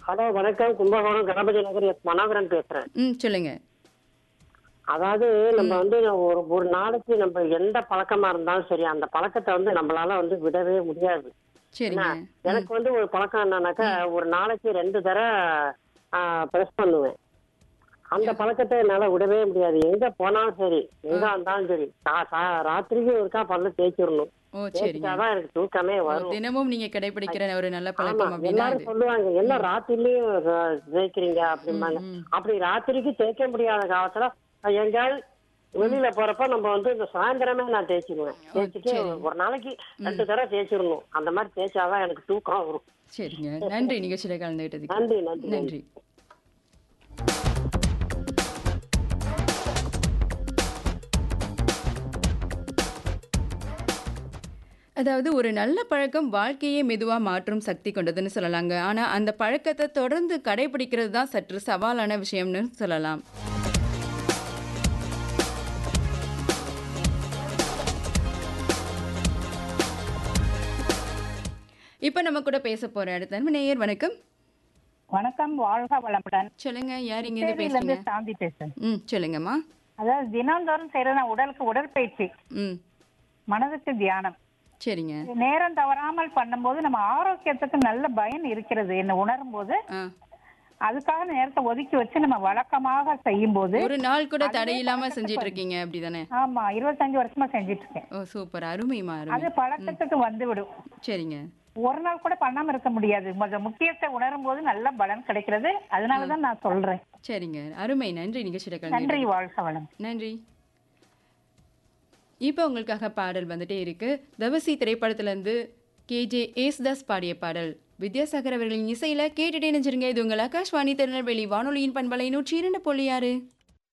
Hello வணக்கம் Kumbakonam Ganapathi Nagar S Manoharan பேசுறேன் ம் சொல்லுங்க அதாவது நம்ம வந்து ஒரு ஒரு நாளைக்கு நம்ம எந்த பழக்கமா இருந்தாலும் சரி அந்த பழக்கத்தை வந்து நம்மளால வந்து விடவே முடியாது சரிங்க என்ன? எனக்கு வந்து ஒரு பழக்கம் என்னன்னாக்கா ஒரு நாளைக்கு ரெண்டு தர ப்ரெஸ் பண்ணுவேன் அந்த பழக்கத்தை என்னால விடவே முடியாது எங்க போனாலும் சரி எங்க வந்தாலும் சரி சா- சா- ராத்திரிக்கு ஒருக்கா பல்ல தேய்ச்சிடணும் ஓ சரிங்க தேய்ச்சிட்டாதான் எனக்கு தூக்கமே ஓ, வரும் தினமும் நீங்க கடைபிடிக்கிற ஒரு நல்ல ஆமா பழக்கம் அப்படின்னா எல்லாரும் அது சொல்லுவாங்க என்ன ராத்திரிலயும் அஹ், தேய்க்கிறீங்க அப்படிம்பாங்க ம். அப்படி ராத்திரிக்கு தேய்க்க முடியாத காலத்துல அஹ், எங்கேயாவது வெளியில போறப்ப நம்ம வந்து இந்த சாயந்தரமே நான் தேய்ச்சிடுவேன் தேய்ச்சிட்டு ஒரு நாளைக்கு ரெண்டு தடவை தேய்ச்சிடணும் அந்த மாதிரி தேய்ச்சாதான் எனக்கு தூக்கம் வரும் சரிங்க நன்றி நிகழ்ச்சியில கலந்துகிட்டதுக்கு நன்றி நன்றி நன்றி அதாவது ஒரு நல்ல பழக்கம் வாழ்க்கையே மெதுவா மாற்றும் சக்தி கொண்டதுன்னு சொல்லலாங்க ஆனா அந்த பழக்கத்தை தொடர்ந்து கடைபிடிக்கிறது தான் சற்று சவாலான விஷயம்னு சொல்லலாம் இப்போ நம்ம கூட பேச போற அடுத்த அன்பு நேயர் வணக்கம் வணக்கம் வாழ்க வளமுடன் சொல்லுங்க யார் இங்க இருந்து சேரியில இருந்து பேசுறீங்க சாந்தி பேசுறேன் ம் சொல்லுங்கம்மா அதாவது தினந்தோறும் செய்யறது உடலுக்கு உடற்பயிற்சி ம் மனதுக்கு தியானம் சரிங்க நேரம் தவறாமல் பண்ணும்போது நம்ம ஆரோக்கியத்துக்கு நல்ல பயன் இருக்கிறது என்ன உணரும் போது ஆ அதுக்காக நேரத்தை ஒதுக்கி வச்சு நம்ம வழக்கமாக செய்யும் போது ஒரு நாள் கூட தடையில்லாம செஞ்சிட்டு இருக்கீங்க அப்படிதானே ஆமா இருபத்தஞ்சு வருஷமா செஞ்சுட்டு இருக்கேன் ஓ சூப்பர் அருமைமா அது அருமை பழக்கத்துக்கு வந்து விடும் சரிங்க ஒரு நாள் கூட பண்ணாம இருக்க முடியாது முத- முக்கியத்தை உணரும் போது நல்ல பலன் கிடைக்கிறது அதனாலதான் நான் சொல்றேன் சரிங்க அருமை நன்றி நிகழ்ச்சியில கலந்து நன்றி வாழ்க வளம் நன்றி இப்போ உங்களுக்காக பாடல் வந்துட்டே இருக்கு தவசி திரைப்படத்திலிருந்து கேஜே ஏசுதாஸ் பாடிய பாடல் வித்யாசாகர் அவர்களின் இசையில கேட்டுட்டே நினைச்சிருங்க இது உங்கள் ஆகாஷ்வாணி திருநெல்வேலி வானொலியின் பண்பலை நூற்றி இரண்டு புள்ளி ஆறு